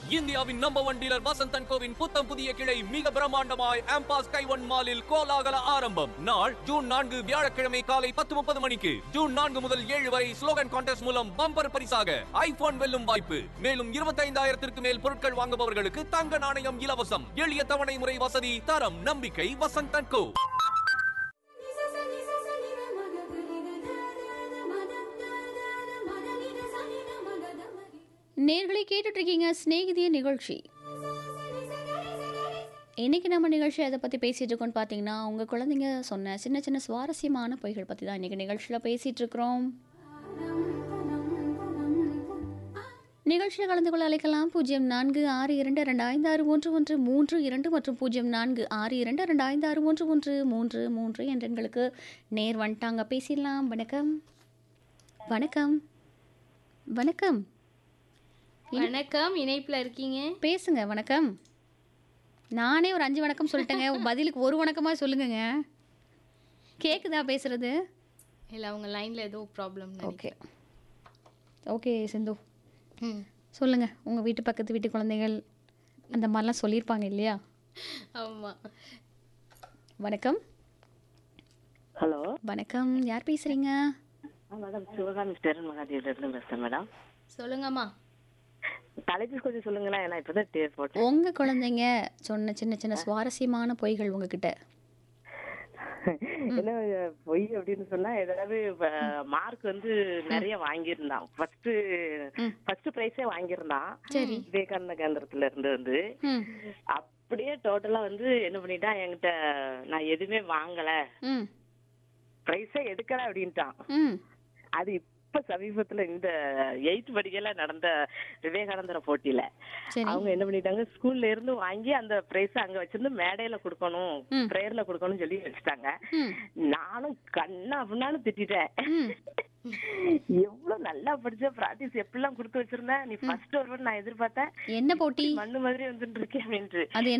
இந்தியாவின் number one dealer வசந்தன் கோவின் புத்தம் புதிய கிளை மிக பிரம்மாண்டமாய் ஆம்பாஸ் கைவன் மாலில் கோலாகல ஆரம்பம் நாள் ஜூன் நான்கு வியாழக்கிழமை காலை பத்து முப்பது மணிக்கு ஜூன் நான்கு முதல் ஏழு வரை ஸ்லோகன் கான்டெஸ்ட் மூலம் பம்பர் பரிசாக ஐபோன் வெல்லும் வாய்ப்பு மேலும் இருபத்தைந்தாயிரத்திற்கு மேல் பொருட்கள் வாங்குபவர்களுக்கு தங்க நாணயம் இலவசம் எளிய தவணை முறை வசதி தரம் நம்பிக்கை வசந்தன் கோ நேர்களை கேட்டுட்டு இருக்கீங்க சிநேகிதிய நிகழ்ச்சி இன்னைக்கு நம்ம நிகழ்ச்சி எதை பற்றி பேசிகிட்டு இருக்கோம்னு பார்த்தீங்கன்னா உங்கள் குழந்தைங்க சொன்ன சின்ன சின்ன சுவாரஸ்யமான பொய்கள் பற்றி தான் இன்றைக்கி நிகழ்ச்சியில் பேசிகிட்டு இருக்கிறோம் நிகழ்ச்சியில் கலந்து கொள்ள அழைக்கலாம் பூஜ்ஜியம் நான்கு ஆறு இரண்டு ரெண்டு ஐந்து ஆறு ஒன்று ஒன்று மூன்று இரண்டு மற்றும் பூஜ்ஜியம் நான்கு ஆறு இரண்டு ரெண்டு ஐந்து ஆறு ஒன்று ஒன்று மூன்று மூன்று என்ற எண்களுக்கு நேர் வந்துட்டாங்க பேசிடலாம் வணக்கம் வணக்கம் வணக்கம் வணக்கம் இணைப்புல இருக்கீங்க பேசுங்க வணக்கம் நானே ஒரு அஞ்சு வணக்கம் சொல்லிட்டேங்க பதிலுக்கு ஒரு வணக்கமா சொல்லுங்கங்க கேக்குதா பேசுறது இல்ல அவங்க லைன்ல ஏதோ ப்ராப்ளம் ஓகே ஓகே சிந்து சொல்லுங்க உங்க வீட்டு பக்கத்து வீட்டு குழந்தைகள் அந்த மாதிரிலாம் சொல்லியிருப்பாங்க இல்லையா ஆமா வணக்கம் ஹலோ வணக்கம் யார் பேசுறீங்க மேடம் சிவகாமி ஸ்டேரன் மகாதேவில இருந்து பேசுறேன் மேடம் சொல்லுங்கம்மா தலைப்பு கொஞ்சம் சொல்லுங்களேன் ஏன்னா இப்பதான் டே போட்டேன் உங்க குழந்தைங்க சொன்ன சின்ன சின்ன சுவாரஸ்யமான பொய்கள் உங்ககிட்ட என்ன பொய் அப்படின்னு சொன்னா ஏதாவது மார்க் வந்து நிறைய வாங்கியிருந்தான் ஃபர்ஸ்ட் ஃபர்ஸ்ட் பிரைஸே வாங்கியிருந்தான் சரி. விவேகானந்த கேந்திரத்துல இருந்து வந்து ம் அப்படியே டோட்டலா வந்து என்ன பண்ணிட்டான் என்கிட்ட நான் எதுவுமே வாங்கல ம் பிரைஸே எடுக்கல அப்படின்ட்டான் ம் அது இப்ப சமீபத்துல இந்த எயித் படிக்கல நடந்த விவேகானந்தர போட்டியில சரி அவங்க என்ன பண்ணிட்டாங்க ஸ்கூல்ல இருந்து வாங்கி அந்த பிரைஸ் அங்க வச்சிருந்து மேடையில கொடுக்கணும் ம். பிரேயர்ல கொடுக்கணும்னு சொல்லி வச்சுட்டாங்க ம் நானும் கண்ணா அப்படின்னாலும் திட்டிட்டேன் ம் எவ்வளவு நல்லா படிச்ச பிராக்டிஸ் எப்படிலாம் கொடுத்து வச்சிருந்தேன் நீ ஃபர்ஸ்ட் வருவன்னு நான் எதிர்பார்த்தேன் என்ன போட்டி மண்ணு மாதிரி வந்துட்டு இருக்கேன் அப்படின்ட்டு அது